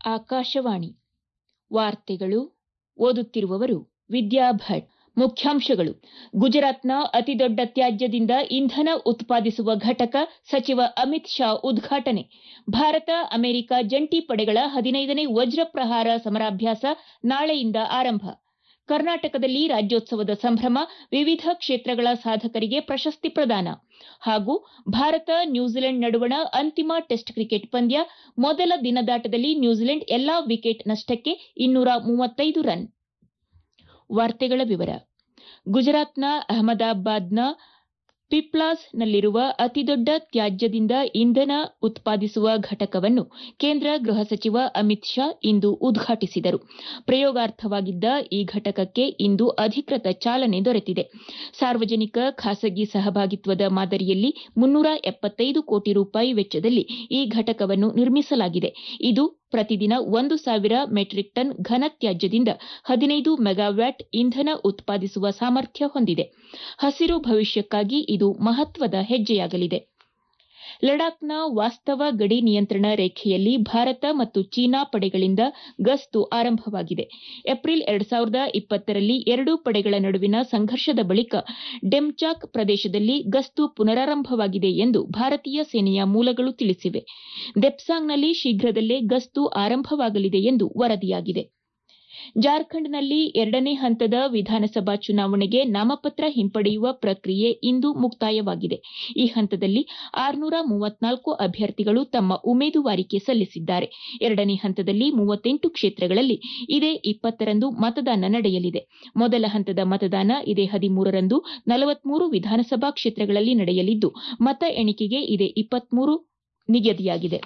ಆಕಾಶವಾಣಿ ವಾರ್ತೆಗಳು ಓದುತ್ತಿರುವವರು ವಿದ್ಯಾ ಭಟ್ ಮುಖ್ಯಾಂಶಗಳು ಗುಜರಾತ್ನ ಅತಿದೊಡ್ಡ ತ್ಯಾಜ್ಯದಿಂದ ಇಂಧನ ಉತ್ಪಾದಿಸುವ ಘಟಕ ಸಚಿವ ಅಮಿತ್ ಶಾ ಉದ್ಘಾಟನೆ ಭಾರತ ಅಮೆರಿಕ ಜಂಟಿ ಪಡೆಗಳ ಹದಿನೈದನೇ ವಜ್ರ ಪ್ರಹಾರ ಸಮರಾಭ್ಯಾಸ ನಾಳೆಯಿಂದ ಆರಂಭ ಕರ್ನಾಟಕದಲ್ಲಿ ರಾಜ್ಯೋತ್ಸವದ ಸಂಭ್ರಮ ವಿವಿಧ ಕ್ಷೇತ್ರಗಳ ಸಾಧಕರಿಗೆ ಪ್ರಶಸ್ತಿ ಪ್ರದಾನ ಹಾಗೂ ಭಾರತ ನ್ಯೂಜಿಲೆಂಡ್ ನಡುವಣ ಅಂತಿಮ ಟೆಸ್ಟ್ ಕ್ರಿಕೆಟ್ ಪಂದ್ಯ ಮೊದಲ ದಿನದಾಟದಲ್ಲಿ ನ್ಯೂಜಿಲೆಂಡ್ ಎಲ್ಲಾ ವಿಕೆಟ್ ನಷ್ಟಕ್ಕೆ ಇನ್ನೂರ ಮೂವತ್ತೈದು ರನ್ ವಾರ್ತೆಗಳ ವಿವರ ಗುಜರಾತ್ನ ಅಹಮದಾಬಾದ್ನ ಪಿಪ್ಲಾಸ್ನಲ್ಲಿರುವ ಅತಿದೊಡ್ಡ ತ್ಯಾಜ್ಯದಿಂದ ಇಂಧನ ಉತ್ಪಾದಿಸುವ ಘಟಕವನ್ನು ಕೇಂದ್ರ ಗೃಹ ಸಚಿವ ಅಮಿತ್ ಶಾ ಇಂದು ಉದ್ಘಾಟಿಸಿದರು ಪ್ರಯೋಗಾರ್ಥವಾಗಿದ್ದ ಈ ಘಟಕಕ್ಕೆ ಇಂದು ಅಧಿಕೃತ ಚಾಲನೆ ದೊರೆತಿದೆ ಸಾರ್ವಜನಿಕ ಖಾಸಗಿ ಸಹಭಾಗಿತ್ವದ ಮಾದರಿಯಲ್ಲಿ ಮುನ್ನೂರ ಎಪ್ಪತ್ತೈದು ಕೋಟಿ ರೂಪಾಯಿ ವೆಚ್ಚದಲ್ಲಿ ಈ ಘಟಕವನ್ನು ನಿರ್ಮಿಸಲಾಗಿದೆ ಇದು ಪ್ರತಿದಿನ ಒಂದು ಸಾವಿರ ಮೆಟ್ರಿಕ್ ಟನ್ ಘನ ತ್ಯಾಜ್ಯದಿಂದ ಹದಿನೈದು ಮೆಗಾವ್ಯಾಟ್ ಇಂಧನ ಉತ್ಪಾದಿಸುವ ಸಾಮರ್ಥ್ಯ ಹೊಂದಿದೆ ಹಸಿರು ಭವಿಷ್ಯಕ್ಕಾಗಿ ಇದು ಮಹತ್ವದ ಹೆಜ್ಜೆಯಾಗಲಿದೆ ಲಡಾಖ್ನ ವಾಸ್ತವ ಗಡಿ ನಿಯಂತ್ರಣ ರೇಖೆಯಲ್ಲಿ ಭಾರತ ಮತ್ತು ಚೀನಾ ಪಡೆಗಳಿಂದ ಗಸ್ತು ಆರಂಭವಾಗಿದೆ ಏಪ್ರಿಲ್ ಎರಡು ಸಾವಿರದ ಇಪ್ಪತ್ತರಲ್ಲಿ ಎರಡೂ ಪಡೆಗಳ ನಡುವಿನ ಸಂಘರ್ಷದ ಬಳಿಕ ಡೆಮ್ಚಾಕ್ ಪ್ರದೇಶದಲ್ಲಿ ಗಸ್ತು ಪುನರಾರಂಭವಾಗಿದೆ ಎಂದು ಭಾರತೀಯ ಸೇನೆಯ ಮೂಲಗಳು ತಿಳಿಸಿವೆ ದೆಪ್ಸಾಂಗ್ನಲ್ಲಿ ಶೀಘ್ರದಲ್ಲೇ ಗಸ್ತು ಆರಂಭವಾಗಲಿದೆ ಎಂದು ವರದಿಯಾಗಿದೆ ಜಾರ್ಖಂಡ್ನಲ್ಲಿ ಎರಡನೇ ಹಂತದ ವಿಧಾನಸಭಾ ಚುನಾವಣೆಗೆ ನಾಮಪತ್ರ ಹಿಂಪಡೆಯುವ ಪ್ರಕ್ರಿಯೆ ಇಂದು ಮುಕ್ತಾಯವಾಗಿದೆ ಈ ಹಂತದಲ್ಲಿ ಆರುನೂರ ಮೂವತ್ನಾಲ್ಕು ಅಭ್ಯರ್ಥಿಗಳು ತಮ್ಮ ಉಮೇದುವಾರಿಕೆ ಸಲ್ಲಿಸಿದ್ದಾರೆ ಎರಡನೇ ಹಂತದಲ್ಲಿ ಮೂವತ್ತೆಂಟು ಕ್ಷೇತ್ರಗಳಲ್ಲಿ ಇದೇ ಇಪ್ಪತ್ತರಂದು ಮತದಾನ ನಡೆಯಲಿದೆ ಮೊದಲ ಹಂತದ ಮತದಾನ ಇದೇ ಹದಿಮೂರರಂದು ನಲವತ್ಮೂರು ವಿಧಾನಸಭಾ ಕ್ಷೇತ್ರಗಳಲ್ಲಿ ನಡೆಯಲಿದ್ದು ಮತ ಎಣಿಕೆಗೆ ಇದೇ ಇಪ್ಪತ್ಮೂರು ನಿಗದಿಯಾಗಿದೆ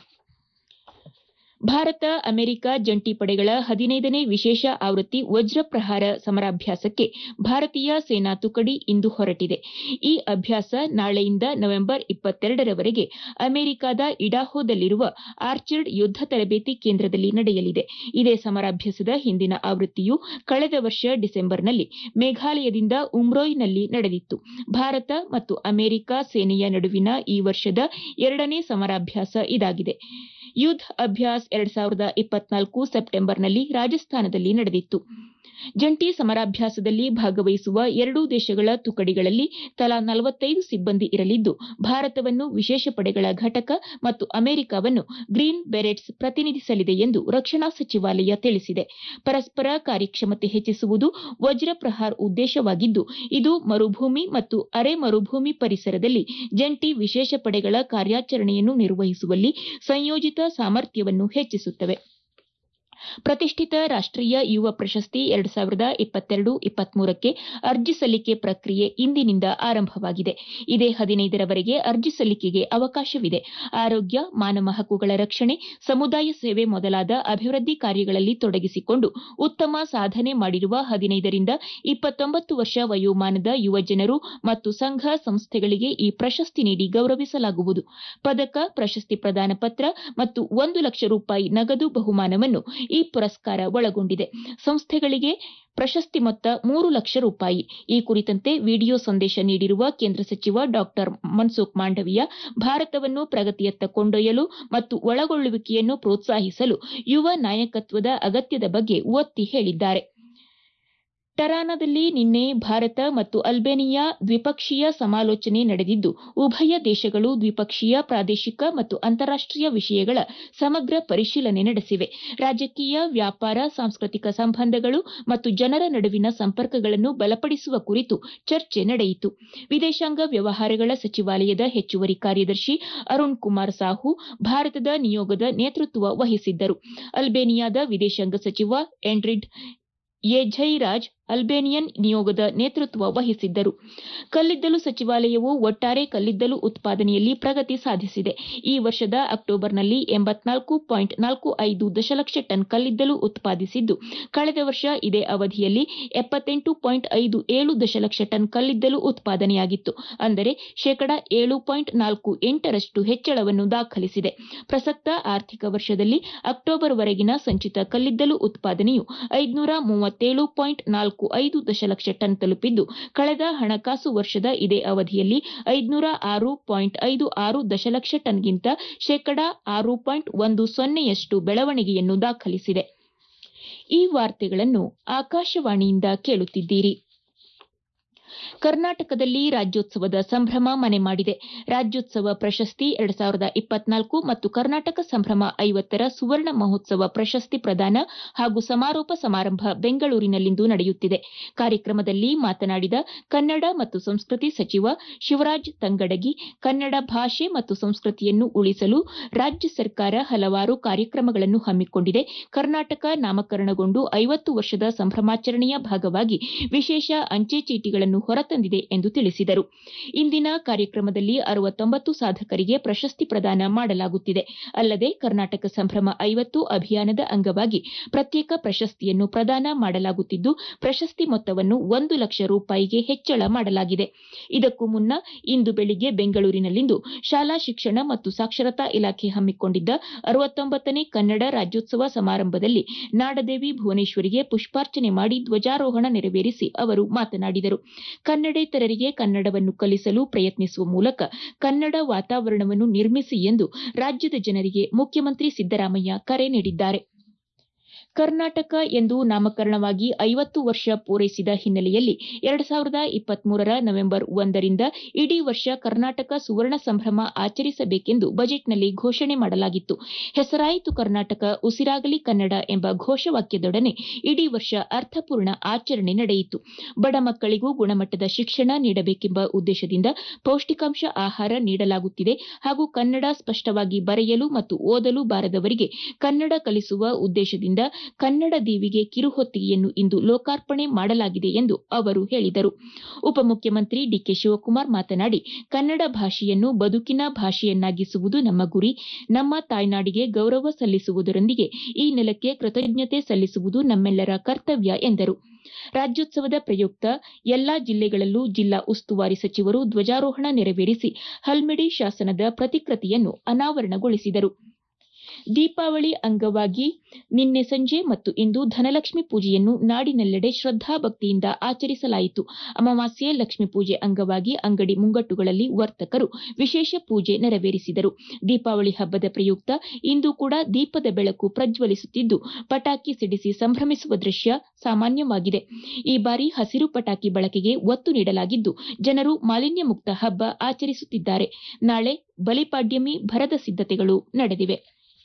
ಭಾರತ ಅಮೆರಿಕ ಜಂಟಿ ಪಡೆಗಳ ಹದಿನೈದನೇ ವಿಶೇಷ ಆವೃತ್ತಿ ವಜ್ರ ಪ್ರಹಾರ ಸಮರಾಭ್ಯಾಸಕ್ಕೆ ಭಾರತೀಯ ಸೇನಾ ತುಕಡಿ ಇಂದು ಹೊರಟಿದೆ ಈ ಅಭ್ಯಾಸ ನಾಳೆಯಿಂದ ನವೆಂಬರ್ ಇಪ್ಪತ್ತೆರಡರವರೆಗೆ ಅಮೆರಿಕದ ಇಡಾಹೋದಲ್ಲಿರುವ ಆರ್ಚರ್ಡ್ ಯುದ್ದ ತರಬೇತಿ ಕೇಂದ್ರದಲ್ಲಿ ನಡೆಯಲಿದೆ ಇದೇ ಸಮರಾಭ್ಯಾಸದ ಹಿಂದಿನ ಆವೃತ್ತಿಯು ಕಳೆದ ವರ್ಷ ಡಿಸೆಂಬರ್ನಲ್ಲಿ ಮೇಘಾಲಯದಿಂದ ಉಮ್ರೋಯ್ನಲ್ಲಿ ನಡೆದಿತ್ತು ಭಾರತ ಮತ್ತು ಅಮೆರಿಕ ಸೇನೆಯ ನಡುವಿನ ಈ ವರ್ಷದ ಎರಡನೇ ಸಮರಾಭ್ಯಾಸ ಇದಾಗಿದೆ ಯುದ್ಧ ಅಭ್ಯಾಸ್ ಎರಡ್ ಸಾವಿರದ ಇಪ್ಪತ್ನಾಲ್ಕು ಸೆಪ್ಟೆಂಬರ್ನಲ್ಲಿ ರಾಜಸ್ಥಾನದಲ್ಲಿ ನಡೆದಿತ್ತು ಜಂಟಿ ಸಮರಾಭ್ಯಾಸದಲ್ಲಿ ಭಾಗವಹಿಸುವ ಎರಡೂ ದೇಶಗಳ ತುಕಡಿಗಳಲ್ಲಿ ತಲಾ ನಲವತ್ತೈದು ಸಿಬ್ಬಂದಿ ಇರಲಿದ್ದು ಭಾರತವನ್ನು ವಿಶೇಷ ಪಡೆಗಳ ಘಟಕ ಮತ್ತು ಅಮೆರಿಕವನ್ನು ಗ್ರೀನ್ ಬೆರೆಟ್ಸ್ ಪ್ರತಿನಿಧಿಸಲಿದೆ ಎಂದು ರಕ್ಷಣಾ ಸಚಿವಾಲಯ ತಿಳಿಸಿದೆ ಪರಸ್ಪರ ಕಾರ್ಯಕ್ಷಮತೆ ಹೆಚ್ಚಿಸುವುದು ವಜ್ರ ಪ್ರಹಾರ್ ಉದ್ದೇಶವಾಗಿದ್ದು ಇದು ಮರುಭೂಮಿ ಮತ್ತು ಅರೆ ಮರುಭೂಮಿ ಪರಿಸರದಲ್ಲಿ ಜಂಟಿ ವಿಶೇಷ ಪಡೆಗಳ ಕಾರ್ಯಾಚರಣೆಯನ್ನು ನಿರ್ವಹಿಸುವಲ್ಲಿ ಸಂಯೋಜಿತ ಸಾಮರ್ಥ್ಯವನ್ನು ಹೆಚ್ಚಿಸುತ್ತವೆ ಪ್ರತಿಷ್ಠಿತ ರಾಷ್ಟೀಯ ಯುವ ಪ್ರಶಸ್ತಿ ಎರಡು ಸಾವಿರದ ಇಪ್ಪತ್ತೆರಡು ಇಪ್ಪತ್ಮೂರಕ್ಕೆ ಅರ್ಜಿ ಸಲ್ಲಿಕೆ ಪ್ರಕ್ರಿಯೆ ಇಂದಿನಿಂದ ಆರಂಭವಾಗಿದೆ ಇದೇ ಹದಿನೈದರವರೆಗೆ ಅರ್ಜಿ ಸಲ್ಲಿಕೆಗೆ ಅವಕಾಶವಿದೆ ಆರೋಗ್ಯ ಮಾನವ ಹಕ್ಕುಗಳ ರಕ್ಷಣೆ ಸಮುದಾಯ ಸೇವೆ ಮೊದಲಾದ ಅಭಿವೃದ್ಧಿ ಕಾರ್ಯಗಳಲ್ಲಿ ತೊಡಗಿಸಿಕೊಂಡು ಉತ್ತಮ ಸಾಧನೆ ಮಾಡಿರುವ ಹದಿನೈದರಿಂದ ಇಪ್ಪತ್ತೊಂಬತ್ತು ವರ್ಷ ವಯೋಮಾನದ ಯುವಜನರು ಮತ್ತು ಸಂಘ ಸಂಸ್ಥೆಗಳಿಗೆ ಈ ಪ್ರಶಸ್ತಿ ನೀಡಿ ಗೌರವಿಸಲಾಗುವುದು ಪದಕ ಪ್ರಶಸ್ತಿ ಪ್ರದಾನ ಪತ್ರ ಮತ್ತು ಒಂದು ಲಕ್ಷ ರೂಪಾಯಿ ನಗದು ಬಹುಮಾನವನ್ನು ಈ ಪುರಸ್ಕಾರ ಒಳಗೊಂಡಿದೆ ಸಂಸ್ಥೆಗಳಿಗೆ ಪ್ರಶಸ್ತಿ ಮೊತ್ತ ಮೂರು ಲಕ್ಷ ರೂಪಾಯಿ ಈ ಕುರಿತಂತೆ ವಿಡಿಯೋ ಸಂದೇಶ ನೀಡಿರುವ ಕೇಂದ್ರ ಸಚಿವ ಡಾ ಮನ್ಸುಖ್ ಮಾಂಡವೀಯ ಭಾರತವನ್ನು ಪ್ರಗತಿಯತ್ತ ಕೊಂಡೊಯ್ಯಲು ಮತ್ತು ಒಳಗೊಳ್ಳುವಿಕೆಯನ್ನು ಪ್ರೋತ್ಸಾಹಿಸಲು ಯುವ ನಾಯಕತ್ವದ ಅಗತ್ಯದ ಬಗ್ಗೆ ಒತ್ತಿ ಹೇಳಿದ್ದಾರೆ ಟರಾನದಲ್ಲಿ ನಿನ್ನೆ ಭಾರತ ಮತ್ತು ಅಲ್ಬೇನಿಯಾ ದ್ವಿಪಕ್ಷೀಯ ಸಮಾಲೋಚನೆ ನಡೆದಿದ್ದು ಉಭಯ ದೇಶಗಳು ದ್ವಿಪಕ್ಷೀಯ ಪ್ರಾದೇಶಿಕ ಮತ್ತು ಅಂತಾರಾಷ್ಟೀಯ ವಿಷಯಗಳ ಸಮಗ್ರ ಪರಿಶೀಲನೆ ನಡೆಸಿವೆ ರಾಜಕೀಯ ವ್ಯಾಪಾರ ಸಾಂಸ್ಕೃತಿಕ ಸಂಬಂಧಗಳು ಮತ್ತು ಜನರ ನಡುವಿನ ಸಂಪರ್ಕಗಳನ್ನು ಬಲಪಡಿಸುವ ಕುರಿತು ಚರ್ಚೆ ನಡೆಯಿತು ವಿದೇಶಾಂಗ ವ್ಯವಹಾರಗಳ ಸಚಿವಾಲಯದ ಹೆಚ್ಚುವರಿ ಕಾರ್ಯದರ್ಶಿ ಅರುಣ್ ಕುಮಾರ್ ಸಾಹು ಭಾರತದ ನಿಯೋಗದ ನೇತೃತ್ವ ವಹಿಸಿದ್ದರು ಅಲ್ಬೇನಿಯಾದ ವಿದೇಶಾಂಗ ಸಚಿವ ಎಂಡ್ರಿಡ್ ಯೆಝೈರಾಜ್ ಅಲ್ಬೇನಿಯನ್ ನಿಯೋಗದ ನೇತೃತ್ವ ವಹಿಸಿದ್ದರು ಕಲ್ಲಿದ್ದಲು ಸಚಿವಾಲಯವು ಒಟ್ಟಾರೆ ಕಲ್ಲಿದ್ದಲು ಉತ್ಪಾದನೆಯಲ್ಲಿ ಪ್ರಗತಿ ಸಾಧಿಸಿದೆ ಈ ವರ್ಷದ ಅಕ್ಟೋಬರ್ನಲ್ಲಿ ಎಂಬತ್ನಾಲ್ಕು ಪಾಯಿಂಟ್ ನಾಲ್ಕು ಐದು ದಶಲಕ್ಷ ಟನ್ ಕಲ್ಲಿದ್ದಲು ಉತ್ಪಾದಿಸಿದ್ದು ಕಳೆದ ವರ್ಷ ಇದೇ ಅವಧಿಯಲ್ಲಿ ಎಪ್ಪತ್ತೆಂಟು ಪಾಯಿಂಟ್ ಐದು ಏಳು ದಶಲಕ್ಷ ಟನ್ ಕಲ್ಲಿದ್ದಲು ಉತ್ಪಾದನೆಯಾಗಿತ್ತು ಅಂದರೆ ಶೇಕಡ ಏಳು ಪಾಯಿಂಟ್ ನಾಲ್ಕು ಎಂಟರಷ್ಟು ಹೆಚ್ಚಳವನ್ನು ದಾಖಲಿಸಿದೆ ಪ್ರಸಕ್ತ ಆರ್ಥಿಕ ವರ್ಷದಲ್ಲಿ ಅಕ್ಟೋಬರ್ವರೆಗಿನ ಸಂಚಿತ ಕಲ್ಲಿದ್ದಲು ಉತ್ಪಾದನೆಯು ಐದುನೂರ ಮೂವತ್ತೇಳು ಪಾಯಿಂಟ್ ನಾಲ್ಕು ನಾಲ್ಕು ಐದು ದಶಲಕ್ಷ ಟನ್ ತಲುಪಿದ್ದು ಕಳೆದ ಹಣಕಾಸು ವರ್ಷದ ಇದೇ ಅವಧಿಯಲ್ಲಿ ಐದುನೂರ ಆರು ಪಾಯಿಂಟ್ ಐದು ಆರು ದಶಲಕ್ಷ ಟನ್ಗಿಂತ ಶೇಕಡಾ ಆರು ಪಾಯಿಂಟ್ ಒಂದು ಸೊನ್ನೆಯಷ್ಟು ಬೆಳವಣಿಗೆಯನ್ನು ದಾಖಲಿಸಿದೆ ಈ ವಾರ್ತೆಗಳನ್ನು ಆಕಾಶವಾಣಿಯಿಂದ ಕೇಳುತ್ತಿದ್ದೀರಿ ಕರ್ನಾಟಕದಲ್ಲಿ ರಾಜ್ಯೋತ್ಸವದ ಸಂಭ್ರಮ ಮನೆ ಮಾಡಿದೆ ರಾಜ್ಯೋತ್ಸವ ಪ್ರಶಸ್ತಿ ಎರಡ್ ಸಾವಿರದ ಇಪ್ಪತ್ನಾಲ್ಕು ಮತ್ತು ಕರ್ನಾಟಕ ಸಂಭ್ರಮ ಐವತ್ತರ ಸುವರ್ಣ ಮಹೋತ್ಸವ ಪ್ರಶಸ್ತಿ ಪ್ರದಾನ ಹಾಗೂ ಸಮಾರೋಪ ಸಮಾರಂಭ ಬೆಂಗಳೂರಿನಲ್ಲಿಂದು ನಡೆಯುತ್ತಿದೆ ಕಾರ್ಯಕ್ರಮದಲ್ಲಿ ಮಾತನಾಡಿದ ಕನ್ನಡ ಮತ್ತು ಸಂಸ್ಕೃತಿ ಸಚಿವ ಶಿವರಾಜ್ ತಂಗಡಗಿ ಕನ್ನಡ ಭಾಷೆ ಮತ್ತು ಸಂಸ್ಕೃತಿಯನ್ನು ಉಳಿಸಲು ರಾಜ್ಯ ಸರ್ಕಾರ ಹಲವಾರು ಕಾರ್ಯಕ್ರಮಗಳನ್ನು ಹಮ್ಮಿಕೊಂಡಿದೆ ಕರ್ನಾಟಕ ನಾಮಕರಣಗೊಂಡು ಐವತ್ತು ವರ್ಷದ ಸಂಭ್ರಮಾಚರಣೆಯ ಭಾಗವಾಗಿ ವಿಶೇಷ ಅಂಚೆ ಚೀಟಿಗಳನ್ನು ಹೊರತಂದಿದೆ ಎಂದು ತಿಳಿಸಿದರು ಇಂದಿನ ಕಾರ್ಯಕ್ರಮದಲ್ಲಿ ಅರವತ್ತೊಂಬತ್ತು ಸಾಧಕರಿಗೆ ಪ್ರಶಸ್ತಿ ಪ್ರದಾನ ಮಾಡಲಾಗುತ್ತಿದೆ ಅಲ್ಲದೆ ಕರ್ನಾಟಕ ಸಂಭ್ರಮ ಐವತ್ತು ಅಭಿಯಾನದ ಅಂಗವಾಗಿ ಪ್ರತ್ಯೇಕ ಪ್ರಶಸ್ತಿಯನ್ನು ಪ್ರದಾನ ಮಾಡಲಾಗುತ್ತಿದ್ದು ಪ್ರಶಸ್ತಿ ಮೊತ್ತವನ್ನು ಒಂದು ಲಕ್ಷ ರೂಪಾಯಿಗೆ ಹೆಚ್ಚಳ ಮಾಡಲಾಗಿದೆ ಇದಕ್ಕೂ ಮುನ್ನ ಇಂದು ಬೆಳಿಗ್ಗೆ ಬೆಂಗಳೂರಿನಲ್ಲಿಂದು ಶಾಲಾ ಶಿಕ್ಷಣ ಮತ್ತು ಸಾಕ್ಷರತಾ ಇಲಾಖೆ ಹಮ್ಮಿಕೊಂಡಿದ್ದ ಅರವತ್ತೊಂಬತ್ತನೇ ಕನ್ನಡ ರಾಜ್ಯೋತ್ಸವ ಸಮಾರಂಭದಲ್ಲಿ ನಾಡದೇವಿ ಭುವನೇಶ್ವರಿಗೆ ಪುಷ್ಪಾರ್ಚನೆ ಮಾಡಿ ಧ್ವಜಾರೋಹಣ ನೆರವೇರಿಸಿ ಅವರು ಮಾತನಾಡಿದರು ಕನ್ನಡೇತರರಿಗೆ ಕನ್ನಡವನ್ನು ಕಲಿಸಲು ಪ್ರಯತ್ನಿಸುವ ಮೂಲಕ ಕನ್ನಡ ವಾತಾವರಣವನ್ನು ನಿರ್ಮಿಸಿ ಎಂದು ರಾಜ್ಯದ ಜನರಿಗೆ ಮುಖ್ಯಮಂತ್ರಿ ಸಿದ್ದರಾಮಯ್ಯ ಕರೆ ನೀಡಿದ್ದಾರೆ ಕರ್ನಾಟಕ ಎಂದು ನಾಮಕರಣವಾಗಿ ಐವತ್ತು ವರ್ಷ ಪೂರೈಸಿದ ಹಿನ್ನೆಲೆಯಲ್ಲಿ ಎರಡು ಸಾವಿರದ ಇಪ್ಪತ್ಮೂರರ ನವೆಂಬರ್ ಒಂದರಿಂದ ಇಡೀ ವರ್ಷ ಕರ್ನಾಟಕ ಸುವರ್ಣ ಸಂಭ್ರಮ ಆಚರಿಸಬೇಕೆಂದು ಬಜೆಟ್ನಲ್ಲಿ ಘೋಷಣೆ ಮಾಡಲಾಗಿತ್ತು ಹೆಸರಾಯಿತು ಕರ್ನಾಟಕ ಉಸಿರಾಗಲಿ ಕನ್ನಡ ಎಂಬ ಘೋಷವಾಕ್ಯದೊಡನೆ ಇಡೀ ವರ್ಷ ಅರ್ಥಪೂರ್ಣ ಆಚರಣೆ ನಡೆಯಿತು ಬಡ ಮಕ್ಕಳಿಗೂ ಗುಣಮಟ್ಟದ ಶಿಕ್ಷಣ ನೀಡಬೇಕೆಂಬ ಉದ್ದೇಶದಿಂದ ಪೌಷ್ಟಿಕಾಂಶ ಆಹಾರ ನೀಡಲಾಗುತ್ತಿದೆ ಹಾಗೂ ಕನ್ನಡ ಸ್ಪಷ್ಟವಾಗಿ ಬರೆಯಲು ಮತ್ತು ಓದಲು ಬಾರದವರಿಗೆ ಕನ್ನಡ ಕಲಿಸುವ ಉದ್ದೇಶದಿಂದ ಕನ್ನಡ ದೀವಿಗೆ ಕಿರುಹೊತ್ತಿಗೆಯನ್ನು ಇಂದು ಲೋಕಾರ್ಪಣೆ ಮಾಡಲಾಗಿದೆ ಎಂದು ಅವರು ಹೇಳಿದರು ಉಪಮುಖ್ಯಮಂತ್ರಿ ಡಿಕೆ ಶಿವಕುಮಾರ್ ಮಾತನಾಡಿ ಕನ್ನಡ ಭಾಷೆಯನ್ನು ಬದುಕಿನ ಭಾಷೆಯನ್ನಾಗಿಸುವುದು ನಮ್ಮ ಗುರಿ ನಮ್ಮ ತಾಯ್ನಾಡಿಗೆ ಗೌರವ ಸಲ್ಲಿಸುವುದರೊಂದಿಗೆ ಈ ನೆಲಕ್ಕೆ ಕೃತಜ್ಞತೆ ಸಲ್ಲಿಸುವುದು ನಮ್ಮೆಲ್ಲರ ಕರ್ತವ್ಯ ಎಂದರು ರಾಜ್ಯೋತ್ಸವದ ಪ್ರಯುಕ್ತ ಎಲ್ಲಾ ಜಿಲ್ಲೆಗಳಲ್ಲೂ ಜಿಲ್ಲಾ ಉಸ್ತುವಾರಿ ಸಚಿವರು ಧ್ವಜಾರೋಹಣ ನೆರವೇರಿಸಿ ಹಲ್ಮಿಡಿ ಶಾಸನದ ಪ್ರತಿಕೃತಿಯನ್ನು ಅನಾವರಣಗೊಳಿಸಿದರು ದೀಪಾವಳಿ ಅಂಗವಾಗಿ ನಿನ್ನೆ ಸಂಜೆ ಮತ್ತು ಇಂದು ಧನಲಕ್ಷ್ಮಿ ಪೂಜೆಯನ್ನು ನಾಡಿನೆಲ್ಲೆಡೆ ಶ್ರದ್ದಾಭಕ್ತಿಯಿಂದ ಆಚರಿಸಲಾಯಿತು ಅಮಾವಾಸ್ಯೆ ಲಕ್ಷ್ಮೀ ಪೂಜೆ ಅಂಗವಾಗಿ ಅಂಗಡಿ ಮುಂಗಟ್ಟುಗಳಲ್ಲಿ ವರ್ತಕರು ವಿಶೇಷ ಪೂಜೆ ನೆರವೇರಿಸಿದರು ದೀಪಾವಳಿ ಹಬ್ಬದ ಪ್ರಯುಕ್ತ ಇಂದು ಕೂಡ ದೀಪದ ಬೆಳಕು ಪ್ರಜ್ವಲಿಸುತ್ತಿದ್ದು ಪಟಾಕಿ ಸಿಡಿಸಿ ಸಂಭ್ರಮಿಸುವ ದೃಶ್ಯ ಸಾಮಾನ್ಯವಾಗಿದೆ ಈ ಬಾರಿ ಹಸಿರು ಪಟಾಕಿ ಬಳಕೆಗೆ ಒತ್ತು ನೀಡಲಾಗಿದ್ದು ಜನರು ಮಾಲಿನ್ಯ ಮುಕ್ತ ಹಬ್ಬ ಆಚರಿಸುತ್ತಿದ್ದಾರೆ ನಾಳೆ ಬಲಿಪಾಡ್ಯಮಿ ಭರದ ಸಿದ್ದತೆಗಳು ನಡೆದಿವೆ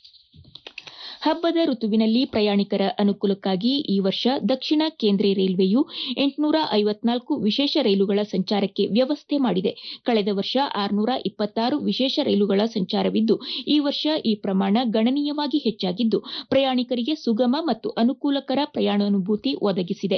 ಹಬ್ಬದ ಋತುವಿನಲ್ಲಿ ಪ್ರಯಾಣಿಕರ ಅನುಕೂಲಕ್ಕಾಗಿ ಈ ವರ್ಷ ದಕ್ಷಿಣ ಕೇಂದ್ರ ರೈಲ್ವೆಯು ಎಂಟುನೂರ ಐವತ್ನಾಲ್ಕು ವಿಶೇಷ ರೈಲುಗಳ ಸಂಚಾರಕ್ಕೆ ವ್ಯವಸ್ಥೆ ಮಾಡಿದೆ ಕಳೆದ ವರ್ಷ ಆರುನೂರ ಇಪ್ಪತ್ತಾರು ವಿಶೇಷ ರೈಲುಗಳ ಸಂಚಾರವಿದ್ದು ಈ ವರ್ಷ ಈ ಪ್ರಮಾಣ ಗಣನೀಯವಾಗಿ ಹೆಚ್ಚಾಗಿದ್ದು ಪ್ರಯಾಣಿಕರಿಗೆ ಸುಗಮ ಮತ್ತು ಅನುಕೂಲಕರ ಪ್ರಯಾಣಾನುಭೂತಿ ಒದಗಿಸಿದೆ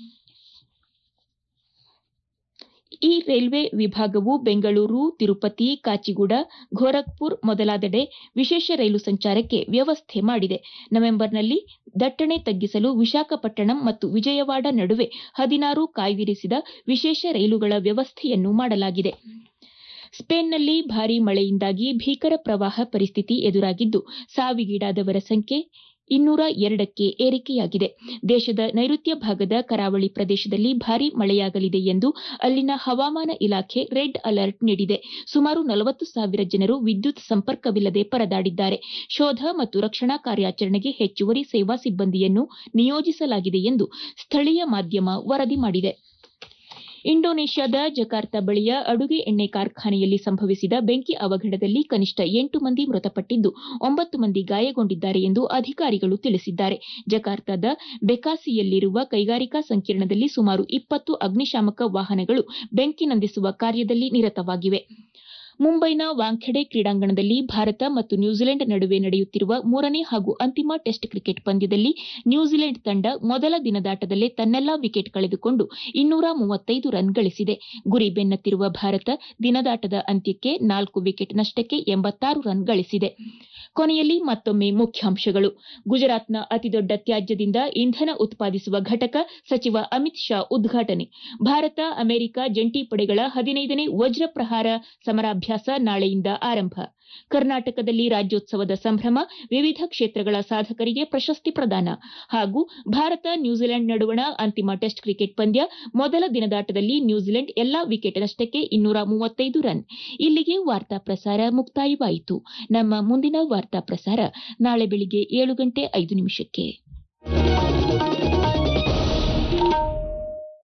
ಈ ರೈಲ್ವೆ ವಿಭಾಗವು ಬೆಂಗಳೂರು ತಿರುಪತಿ ಕಾಚಿಗುಡ ಗೋರಖ್ಪುರ್ ಮೊದಲಾದೆಡೆ ವಿಶೇಷ ರೈಲು ಸಂಚಾರಕ್ಕೆ ವ್ಯವಸ್ಥೆ ಮಾಡಿದೆ ನವೆಂಬರ್ನಲ್ಲಿ ದಟ್ಟಣೆ ತಗ್ಗಿಸಲು ವಿಶಾಖಪಟ್ಟಣಂ ಮತ್ತು ವಿಜಯವಾಡ ನಡುವೆ ಹದಿನಾರು ಕಾಯ್ದಿರಿಸಿದ ವಿಶೇಷ ರೈಲುಗಳ ವ್ಯವಸ್ಥೆಯನ್ನು ಮಾಡಲಾಗಿದೆ ಸ್ಪೇನ್ನಲ್ಲಿ ಭಾರೀ ಮಳೆಯಿಂದಾಗಿ ಭೀಕರ ಪ್ರವಾಹ ಪರಿಸ್ಥಿತಿ ಎದುರಾಗಿದ್ದು ಸಾವಿಗೀಡಾದವರ ಸಂಖ್ಯೆ ಇನ್ನೂರ ಎರಡಕ್ಕೆ ಏರಿಕೆಯಾಗಿದೆ ದೇಶದ ನೈಋತ್ಯ ಭಾಗದ ಕರಾವಳಿ ಪ್ರದೇಶದಲ್ಲಿ ಭಾರೀ ಮಳೆಯಾಗಲಿದೆ ಎಂದು ಅಲ್ಲಿನ ಹವಾಮಾನ ಇಲಾಖೆ ರೆಡ್ ಅಲರ್ಟ್ ನೀಡಿದೆ ಸುಮಾರು ನಲವತ್ತು ಸಾವಿರ ಜನರು ವಿದ್ಯುತ್ ಸಂಪರ್ಕವಿಲ್ಲದೆ ಪರದಾಡಿದ್ದಾರೆ ಶೋಧ ಮತ್ತು ರಕ್ಷಣಾ ಕಾರ್ಯಾಚರಣೆಗೆ ಹೆಚ್ಚುವರಿ ಸೇವಾ ಸಿಬ್ಬಂದಿಯನ್ನು ನಿಯೋಜಿಸಲಾಗಿದೆ ಎಂದು ಸ್ಥಳೀಯ ಮಾಧ್ಯಮ ವರದಿ ಮಾಡಿದೆ ಇಂಡೋನೇಷ್ಯಾದ ಜಕಾರ್ತಾ ಬಳಿಯ ಅಡುಗೆ ಎಣ್ಣೆ ಕಾರ್ಖಾನೆಯಲ್ಲಿ ಸಂಭವಿಸಿದ ಬೆಂಕಿ ಅವಘಡದಲ್ಲಿ ಕನಿಷ್ಠ ಎಂಟು ಮಂದಿ ಮೃತಪಟ್ಟಿದ್ದು ಒಂಬತ್ತು ಮಂದಿ ಗಾಯಗೊಂಡಿದ್ದಾರೆ ಎಂದು ಅಧಿಕಾರಿಗಳು ತಿಳಿಸಿದ್ದಾರೆ ಜಕಾರ್ತಾದ ಬೆಕಾಸಿಯಲ್ಲಿರುವ ಕೈಗಾರಿಕಾ ಸಂಕೀರ್ಣದಲ್ಲಿ ಸುಮಾರು ಇಪ್ಪತ್ತು ಅಗ್ನಿಶಾಮಕ ವಾಹನಗಳು ಬೆಂಕಿ ನಂದಿಸುವ ಕಾರ್ಯದಲ್ಲಿ ನಿರತವಾಗಿವೆ ಮುಂಬೈನ ವಾಂಖೆಡೆ ಕ್ರೀಡಾಂಗಣದಲ್ಲಿ ಭಾರತ ಮತ್ತು ನ್ಯೂಜಿಲೆಂಡ್ ನಡುವೆ ನಡೆಯುತ್ತಿರುವ ಮೂರನೇ ಹಾಗೂ ಅಂತಿಮ ಟೆಸ್ಟ್ ಕ್ರಿಕೆಟ್ ಪಂದ್ಯದಲ್ಲಿ ನ್ಯೂಜಿಲೆಂಡ್ ತಂಡ ಮೊದಲ ದಿನದಾಟದಲ್ಲೇ ತನ್ನೆಲ್ಲಾ ವಿಕೆಟ್ ಕಳೆದುಕೊಂಡು ಇನ್ನೂರ ಮೂವತ್ತೈದು ರನ್ ಗಳಿಸಿದೆ ಗುರಿ ಬೆನ್ನತ್ತಿರುವ ಭಾರತ ದಿನದಾಟದ ಅಂತ್ಯಕ್ಕೆ ನಾಲ್ಕು ವಿಕೆಟ್ ನಷ್ಟಕ್ಕೆ ಎಂಬತ್ತಾರು ರನ್ ಗಳಿಸಿದೆ ಕೊನೆಯಲ್ಲಿ ಮತ್ತೊಮ್ಮೆ ಮುಖ್ಯಾಂಶಗಳು ಗುಜರಾತ್ನ ಅತಿದೊಡ್ಡ ತ್ಯಾಜ್ಯದಿಂದ ಇಂಧನ ಉತ್ಪಾದಿಸುವ ಘಟಕ ಸಚಿವ ಅಮಿತ್ ಶಾ ಉದ್ಘಾಟನೆ ಭಾರತ ಅಮೆರಿಕ ಜಂಟಿ ಪಡೆಗಳ ಹದಿನೈದನೇ ವಜ್ರ ಪ್ರಹಾರ ಸಮರಾಭ್ಯಾಸ ಅಭ್ಯಾಸ ನಾಳೆಯಿಂದ ಆರಂಭ ಕರ್ನಾಟಕದಲ್ಲಿ ರಾಜ್ಯೋತ್ಸವದ ಸಂಭ್ರಮ ವಿವಿಧ ಕ್ಷೇತ್ರಗಳ ಸಾಧಕರಿಗೆ ಪ್ರಶಸ್ತಿ ಪ್ರದಾನ ಹಾಗೂ ಭಾರತ ನ್ಯೂಜಿಲೆಂಡ್ ನಡುವಣ ಅಂತಿಮ ಟೆಸ್ಟ್ ಕ್ರಿಕೆಟ್ ಪಂದ್ಯ ಮೊದಲ ದಿನದಾಟದಲ್ಲಿ ನ್ಯೂಜಿಲೆಂಡ್ ಎಲ್ಲಾ ವಿಕೆಟ್ ನಷ್ಟಕ್ಕೆ ಇನ್ನೂರ ಮೂವತ್ತೈದು ರನ್ ಇಲ್ಲಿಗೆ ವಾರ್ತಾ ಪ್ರಸಾರ ಮುಕ್ತಾಯವಾಯಿತು ನಮ್ಮ ಮುಂದಿನ ವಾರ್ತಾ ಪ್ರಸಾರ ನಾಳೆ ಬೆಳಿಗ್ಗೆ ಏಳು ಗಂಟೆ ಐದು ನಿಮಿಷಕ್ಕೆ